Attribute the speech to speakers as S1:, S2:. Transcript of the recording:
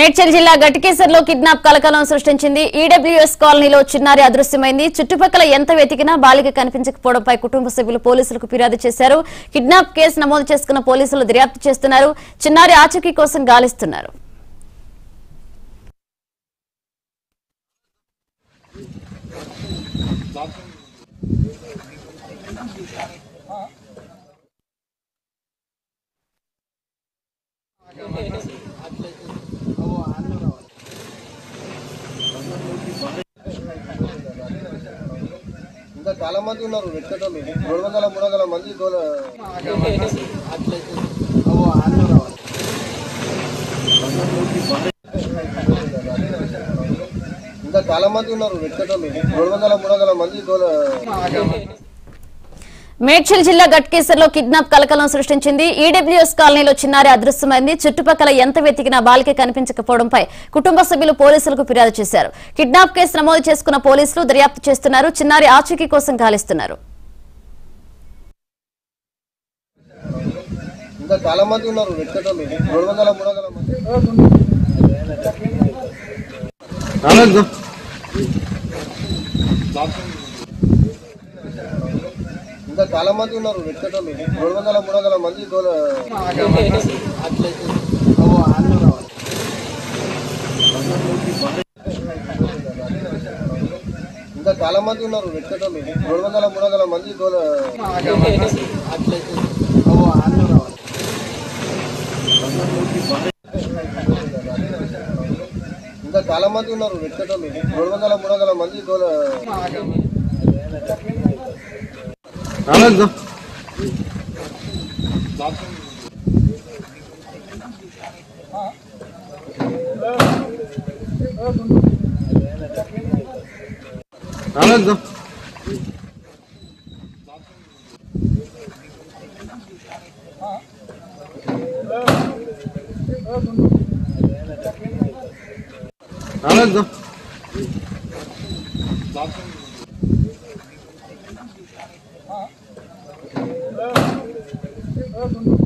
S1: మేడ్చల్ జిల్లా గట్టికేసర్లో కిడ్నాప్ కలకలం సృష్టించింది ఈడబ్ల్యూఎస్ కాలనీలో చిన్నారి అదృశ్యమైంది చుట్టుపక్కల ఎంత వెతికినా బాలిక కనిపించకపోవడంపై కుటుంబ సభ్యులు పోలీసులకు ఫిర్యాదు చేశారు కిడ్నాప్ కేసు నమోదు చేసుకున్న పోలీసులు దర్యాప్తు చేస్తున్నారు చిన్నారి ఆచూకీ కోసం గాలిస్తున్నారు
S2: ఇంకా చాలా మంది ఉన్నారు వెతకటోళ్ళు రెండు వందల మూడు వందల మంది గోల ఇంకా చాలా మంది ఉన్నారు వెతకటోళ్ళు రెండు వందల మూడు వందల మంది గోల
S1: మేడ్చల్ జిల్లా గట్కేసర్లో కిడ్నాప్ కలకలం సృష్టించింది ఈడబ్ల్యూఎస్ కాలనీలో చిన్నారి అదృశ్యమైంది చుట్టుపక్కల ఎంత వెతికినా బాలిక కనిపించకపోవడంపై కుటుంబ సభ్యులు పోలీసులకు ఫిర్యాదు చేశారు కిడ్నాప్ కేసు నమోదు చేసుకున్న పోలీసులు దర్యాప్తు చేస్తున్నారు చిన్నారి ఆచూకీ కోసం గాలిస్తున్నారు
S2: ఇంకా చాలా మంది ఉన్నారు వెతకటోళ్ళు రెండు వందల మూడు వందల మంది ఇంకా చాలా మంది ఉన్నారు వెతకటోళ్ళు రెండు వందల మూడు వందల మంది గోల ఇంకా చాలా మంది ఉన్నారు వెతకటోళ్ళు రెండు వందల మూడు వందల మంది గోల ఇంకా చాలా మంది ఉన్నారు వెతకటోళ్ళు రెండు వందల మూడు వందల మంది గోల
S3: Hello.